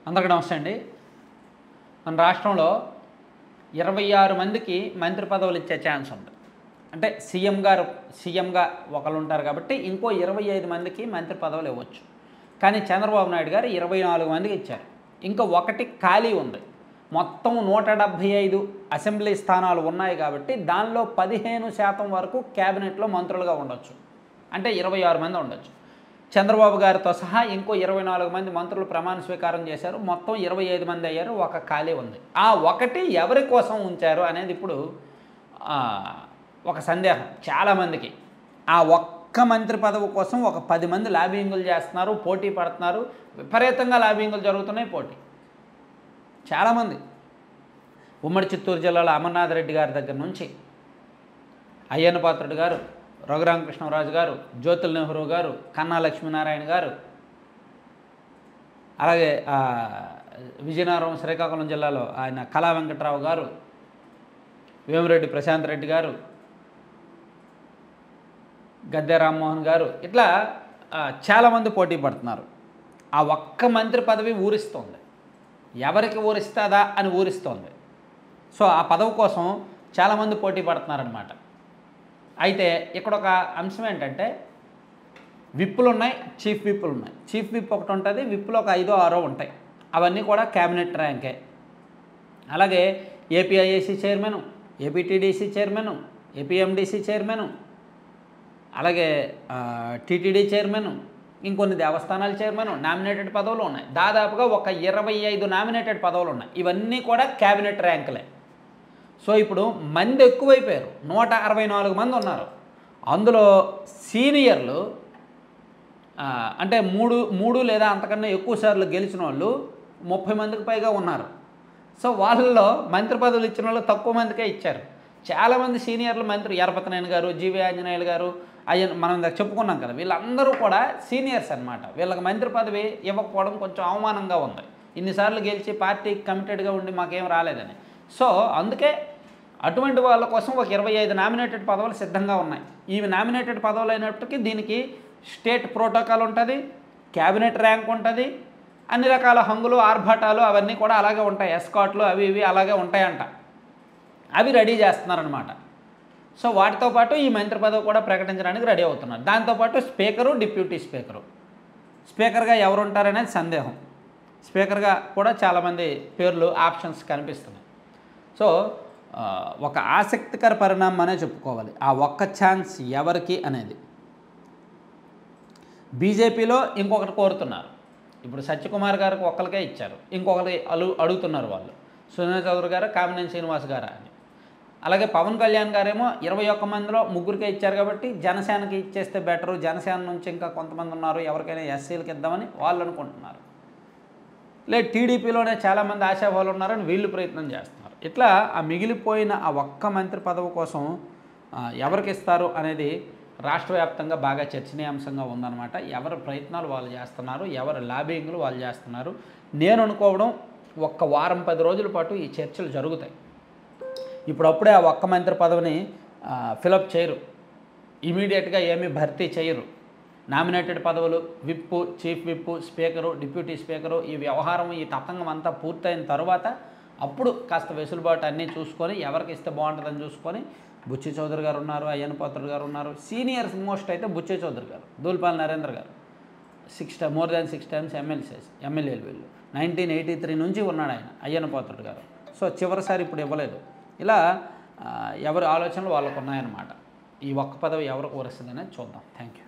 అందరికీ నమస్తే అండి మన రాష్ట్రంలో ఇరవై ఆరు మందికి మంత్రి పదవులు ఇచ్చే ఛాన్స్ ఉంది అంటే సీఎం గారు సీఎంగా ఒకళ్ళు ఉంటారు కాబట్టి ఇంకో ఇరవై ఐదు మందికి మంత్రి పదవులు ఇవ్వచ్చు కానీ చంద్రబాబు నాయుడు గారు ఇరవై నాలుగు మందికి ఇచ్చారు ఇంకా ఒకటి ఖాళీ ఉంది మొత్తం నూట డెబ్భై ఐదు అసెంబ్లీ స్థానాలు ఉన్నాయి కాబట్టి దానిలో పదిహేను శాతం వరకు క్యాబినెట్లో మంత్రులుగా ఉండొచ్చు అంటే ఇరవై ఆరు మంది ఉండొచ్చు చంద్రబాబు గారితో సహా ఇంకో ఇరవై నాలుగు మంది మంత్రులు ప్రమాణ స్వీకారం చేశారు మొత్తం ఇరవై ఐదు మంది అయ్యారు ఒక ఖాళీ ఉంది ఆ ఒకటి ఎవరి కోసం ఉంచారు అనేది ఇప్పుడు ఆ, ఒక సందేహం చాలామందికి ఆ ఒక్క మంత్రి పదవి కోసం ఒక పది మంది లాబింగులు చేస్తున్నారు పోటీ పడుతున్నారు విపరీతంగా లాబింగులు జరుగుతున్నాయి పోటీ చాలామంది ఉమ్మడి చిత్తూరు జిల్లాలో అమర్నాథ్ రెడ్డి గారి దగ్గర నుంచి అయ్యన్న పాత్రుడు గారు రఘురామకృష్ణరాజు గారు జ్యోతుల్ నెహ్రూ గారు కన్నా లక్ష్మీనారాయణ గారు అలాగే ఆ, విజయనగరం శ్రీకాకుళం జిల్లాలో ఆయన కళా వెంకట్రావు గారు వేమిరెడ్డి ప్రశాంత్ రెడ్డి గారు గద్దె రామ్మోహన్ గారు ఇట్లా ఆ, చాలామంది పోటీ పడుతున్నారు ఆ ఒక్క మంత్రి పదవి ఊరిస్తోంది ఎవరికి ఊరిస్తుందా అని ఊరిస్తోంది సో ఆ పదవి కోసం చాలామంది పోటీ పడుతున్నారనమాట అయితే ఇక్కడ ఒక అంశం ఏంటంటే విప్పులు ఉన్నాయి చీఫ్ విప్పులు ఉన్నాయి చీఫ్ విప్ ఒకటి ఉంటుంది విప్పులు ఒక ఐదో ఆరో ఉంటాయి అవన్నీ కూడా క్యాబినెట్ ర్యాంకే అలాగే APIIC chairman APTDC chairman APMDC chairman అలాగే టీటీడీ చైర్మన్ ఇంకొన్ని దేవస్థానాల చైర్మన్ నామినేటెడ్ పదవులు ఉన్నాయి దాదాపుగా ఒక ఇరవై ఐదు నామినేటెడ్ పదవులు ఉన్నాయి ఇవన్నీ కూడా క్యాబినెట్ ర్యాంకులే సో ఇప్పుడు మంది ఎక్కువైపోయారు నూట అరవై నాలుగు మంది ఉన్నారు అందులో సీనియర్లు ఆ, అంటే మూడు మూడు లేదా అంతకన్నా ఎక్కువ సార్లు గెలిచిన వాళ్ళు ముప్పై మందికి పైగా ఉన్నారు సో వాళ్ళలో మంత్రి పదవులు ఇచ్చిన వాళ్ళు తక్కువ మందికే ఇచ్చారు చాలామంది సీనియర్లు మంత్రి ఎరపతనేని గారు జీవి ఆంజనేయులు గారు అయ్యన్ మనం ఇందాక చెప్పుకున్నాం కదా వీళ్ళందరూ కూడా సీనియర్స్ అన్నమాట వీళ్ళకి మంత్రి పదవి ఇవ్వకపోవడం కొంచెం అవమానంగా ఉంది ఇన్నిసార్లు గెలిచి పార్టీకి కమిటెడ్గా ఉండి మాకేం రాలేదని సో అందుకే అటువంటి వాళ్ళ కోసం ఒక ఇరవై ఐదు నామినేటెడ్ పదవులు సిద్ధంగా ఉన్నాయి ఇవి నామినేటెడ్ పదవులు అయినప్పటికీ దీనికి స్టేట్ ప్రోటోకాల్ ఉంటుంది క్యాబినెట్ ర్యాంక్ ఉంటుంది అన్ని రకాల హంగులు ఆర్భాటాలు అవన్నీ కూడా అలాగే ఉంటాయి ఎస్కాట్లు అవి ఇవి అలాగే ఉంటాయంట అవి రెడీ చేస్తున్నారనమాట సో వాటితో పాటు ఈ మంత్రి పదవి కూడా ప్రకటించడానికి రెడీ అవుతున్నారు దాంతోపాటు స్పీకరు డిప్యూటీ స్పీకరు స్పీకర్గా ఎవరు ఉంటారనేది సందేహం స్పీకర్గా కూడా చాలామంది పేర్లు ఆప్షన్స్ కనిపిస్తున్నాయి సో ఆ, ఒక ఆసక్తికర పరిణామం అనే చెప్పుకోవాలి ఆ ఒక్క ఛాన్స్ ఎవరికి అనేది బీజేపీలో ఇంకొకటి కోరుతున్నారు ఇప్పుడు సత్యకుమార్ గారికి ఒక్కరికే ఇచ్చారు ఇంకొకరి అలు అడుగుతున్నారు వాళ్ళు సునీల్ చౌదరి గారు కామినేని శ్రీనివాస్ గారు అని అలాగే పవన్ కళ్యాణ్ గారేమో ఇరవై ఒక్క మందిలో ముగ్గురికే ఇచ్చారు కాబట్టి జనసేనకి ఇచ్చేస్తే బెటరు జనసేన నుంచి ఇంకా కొంతమంది ఉన్నారు ఎవరికైనా ఎస్సీలకి ఇద్దామని వాళ్ళు అనుకుంటున్నారు లేదు టీడీపీలోనే చాలామంది ఆశాభావాలు ఉన్నారని వీళ్ళు ప్రయత్నం చేస్తున్నారు ఇట్లా ఆ మిగిలిపోయిన ఆ ఒక్క మంత్రి పదవి కోసం ఆ, ఎవరికి ఇస్తారు అనేది రాష్ట్ర వ్యాప్తంగా బాగా చర్చనీయాంశంగా ఉందన్నమాట ఎవరి ప్రయత్నాలు వాళ్ళు చేస్తున్నారు ఎవరి లాబింగ్లు వాళ్ళు చేస్తున్నారు నేను అనుకోవడం ఒక్క వారం పది రోజుల పాటు ఈ చర్చలు జరుగుతాయి ఇప్పుడప్పుడే ఆ ఒక్క మంత్రి పదవిని ఫిలప్ చేయరు ఇమీడియట్గా ఏమీ భర్తీ చేయరు నామినేటెడ్ పదవులు whip chief whip speaker deputy speaker ఈ వ్యవహారం ఈ తతంగం అంతా పూర్తయిన తర్వాత అప్పుడు కాస్త వెసులుబాటు అన్నీ చూసుకొని ఎవరికి ఇస్తే బాగుంటుందని చూసుకొని బుచ్చి చౌదరి గారు ఉన్నారు అయ్యన్న పాత్రుడు గారు ఉన్నారు సీనియర్స్ మోస్ట్ అయితే బుచ్చి చౌదరి గారు దూల్పాల్ నరేంద్ర గారు six time more than six times MLCs ఎమ్మెల్యేలు వీళ్ళు నైన్టీన్ ఎయిటీ త్రీ నుంచి ఉన్నాడు ఆయన అయ్యన్న పాత్రుడు గారు సో చివరిసారి ఇప్పుడు ఇవ్వలేదు ఇలా ఆ, ఎవరి ఆలోచనలు వాళ్ళకు ఉన్నాయన్నమాట ఈ ఒక్క పదవి ఎవరికి వరుస్తుంది అనేది చూద్దాం థ్యాంక్ యూ